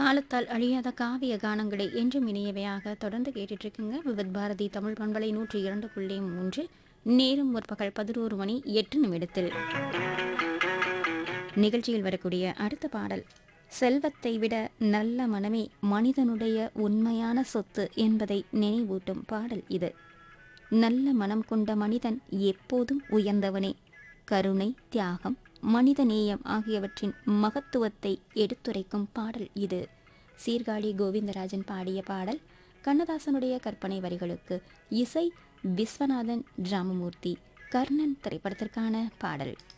காலத்தால் அழியாத காவிய கானங்களை என்றும் இனியவையாக தொடர்ந்து கேட்டுட்டு இருக்குங்க விவித் பாரதி தமிழ் பண்பலை நூற்றி இரண்டு புள்ளி மூன்று நேரம் முற்பகல் பதினோரு மணி எட்டு நிமிடத்தில் நிகழ்ச்சியில் வரக்கூடிய அடுத்த பாடல் செல்வத்தை விட நல்ல மனமே மனிதனுடைய உண்மையான சொத்து என்பதை நினைவூட்டும் பாடல் இது நல்ல மனம் கொண்ட மனிதன் எப்போதும் உயர்ந்தவனே கருணை தியாகம் மனிதநேயம் ஆகியவற்றின் மகத்துவத்தை எடுத்துரைக்கும் பாடல் இது சீர்காழி கோவிந்தராஜன் பாடிய பாடல் கண்ணதாசனுடைய கற்பனை வரிகளுக்கு இசை விஸ்வநாதன் ராமமூர்த்தி கர்ணன் திரைப்படத்திற்கான பாடல்